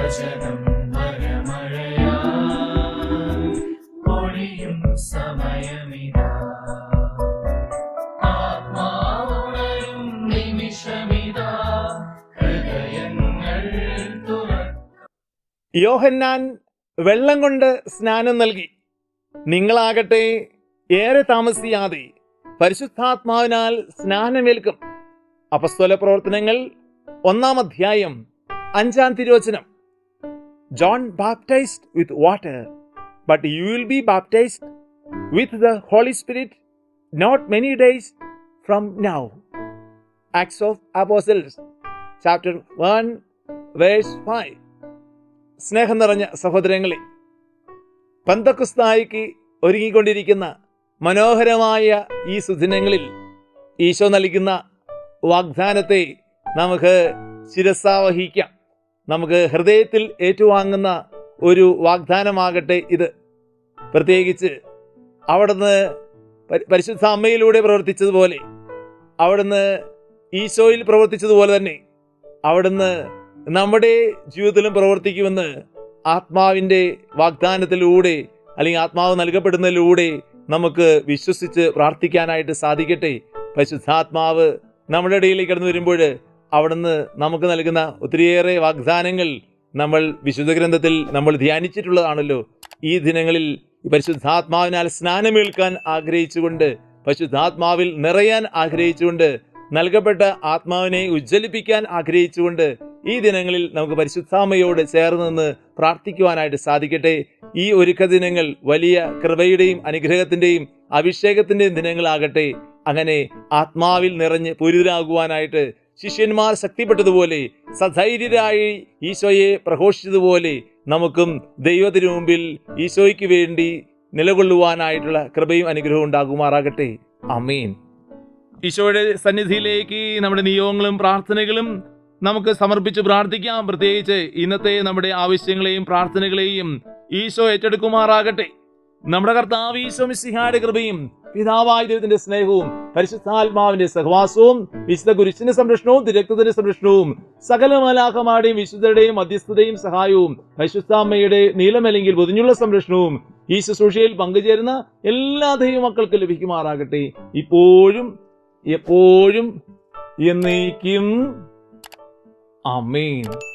വചനം വരമഴയാ പൊഴിയും സമയമിതാ ആത്മാവുണരും നിമിഷമിതാ ഹൃദയങ്ങൾ തുറക്കും യോഹന്നാൻ വെള്ളം കൊണ്ട് സ്നാനം നൽകി നിങ്ങളാകട്ടെ ഏറെ താമസിയാതെ പരിശുദ്ധാത്മാവിനാൽ സ്നാനമേൽക്കും അപസ്തോല പ്രവർത്തനങ്ങൾ ഒന്നാം അധ്യായം അഞ്ചാം തിരുവചനം John baptized with water but you will be baptized with the Holy Spirit not many days from now Acts of Apostles chapter one verse five സ്നേഹം നിറഞ്ഞ സഹോദരങ്ങളെ പന്തക്കുസ്തായിക്ക് ഒരുങ്ങിക്കൊണ്ടിരിക്കുന്ന മനോഹരമായ ഈ സുദിനങ്ങളിൽ ഈശോ നൽകുന്ന വാഗ്ദാനത്തെ നമുക്ക് ശിരസാവഹിക്കാം നമുക്ക് ഹൃദയത്തിൽ ഏറ്റുവാങ്ങുന്ന ഒരു വാഗ്ദാനമാകട്ടെ ഇത് പ്രത്യേകിച്ച് അവിടുന്ന് പരി- പരിശുദ്ധ അമ്മയിലൂടെ പ്രവർത്തിച്ചതുപോലെ അവിടുന്ന് ഈശോയിൽ പ്രവർത്തിച്ചതുപോലെ തന്നെ അവിടുന്ന് നമ്മുടെ ജീവിതത്തിലും പ്രവർത്തിക്കുമെന്ന് ആത്മാവിൻ്റെ വാഗ്ദാനത്തിലൂടെ അല്ലെങ്കിൽ ആത്മാവ് നൽകപ്പെടുന്നതിലൂടെ നമുക്ക് വിശ്വസിച്ച് പ്രാർത്ഥിക്കാനായിട്ട് സാധിക്കട്ടെ പരിശുദ്ധാത്മാവ് നമ്മുടെ ഇടയിലേക്ക് കടന്നു വരുമ്പോൾ അവിടുന്ന് നമുക്ക് നൽകുന്ന ഒത്തിരിയേറെ വാഗ്ദാനങ്ങൾ നമ്മൾ വിശുദ്ധ ഗ്രന്ഥത്തിൽ നമ്മൾ ധ്യാനിച്ചിട്ടുള്ളതാണല്ലോ ഈ ദിനങ്ങളിൽ ഈ പരിശുദ്ധാത്മാവിനാൽ സ്നാനമേൽക്കാൻ ആഗ്രഹിച്ചുകൊണ്ട് പരിശുദ്ധാത്മാവിൽ നിറയാൻ ആഗ്രഹിച്ചുകൊണ്ട് നൽകപ്പെട്ട ആത്മാവിനെ ഉജ്ജ്വലിപ്പിക്കാൻ ആഗ്രഹിച്ചുകൊണ്ട് ഈ ദിനങ്ങളിൽ നമുക്ക് പരിശുദ്ധാമയോട് ചേർന്ന് നിന്ന് പ്രാർത്ഥിക്കുവാനായിട്ട് സാധിക്കട്ടെ ഈ ഒരുക്ക ദിനങ്ങൾ വലിയ കൃപയുടെയും അനുഗ്രഹത്തിന്റെയും അഭിഷേകത്തിന്റെയും ദിനങ്ങളാകട്ടെ അങ്ങനെ ആത്മാവിൽ നിറഞ്ഞ് പൂരിതരാകുവാനായിട്ട് ശിഷ്യന്മാർ ശക്തിപ്പെട്ടതുപോലെ സധൈര്യരായി ഈശോയെ പ്രഘോഷിച്ചതുപോലെ നമുക്കും ദൈവത്തിനു മുമ്പിൽ ഈശോയ്ക്ക് വേണ്ടി നിലകൊള്ളുവാനായിട്ടുള്ള കൃപയും അനുഗ്രഹവും ഉണ്ടാകുമാറാകട്ടെ അമീൻ ഈശോയുടെ സന്നിധിയിലേക്ക് നമ്മുടെ നിയോഗങ്ങളും പ്രാർത്ഥനകളും നമുക്ക് സമർപ്പിച്ച് പ്രാർത്ഥിക്കാം പ്രത്യേകിച്ച് ഇന്നത്തെ നമ്മുടെ ആവശ്യങ്ങളെയും പ്രാർത്ഥനകളെയും ഈശോ ഏറ്റെടുക്കുമാറാകട്ടെ നമ്മുടെ കർത്താവ് ഈശോ മിശിഹായുടെ കൃപയും പിതാവായ ദൈവത്തിന്റെ സ്നേഹവും പരിശുദ്ധാത്മാവിന്റെ സഹവാസവും വിശുദ്ധ കുരിശിന്റെ സംരക്ഷണവും തിരക്തത്തിന്റെ സംരക്ഷണവും സകല മലാഹമാരുടെയും വിശുദ്ധരുടെയും മധ്യസ്ഥതയും സഹായവും പരിശുദ്ധാമ്മയുടെ നീലമല്ലെങ്കിൽ പൊതിഞ്ഞുള്ള സംരക്ഷണവും ഈ ശുശ്രൂഷയിൽ പങ്കുചേരുന്ന എല്ലാ ദൈവമക്കൾക്കും ലഭിക്കുമാറാകട്ടെ ഇപ്പോഴും എപ്പോഴും എന്നേക്കും അമേൻ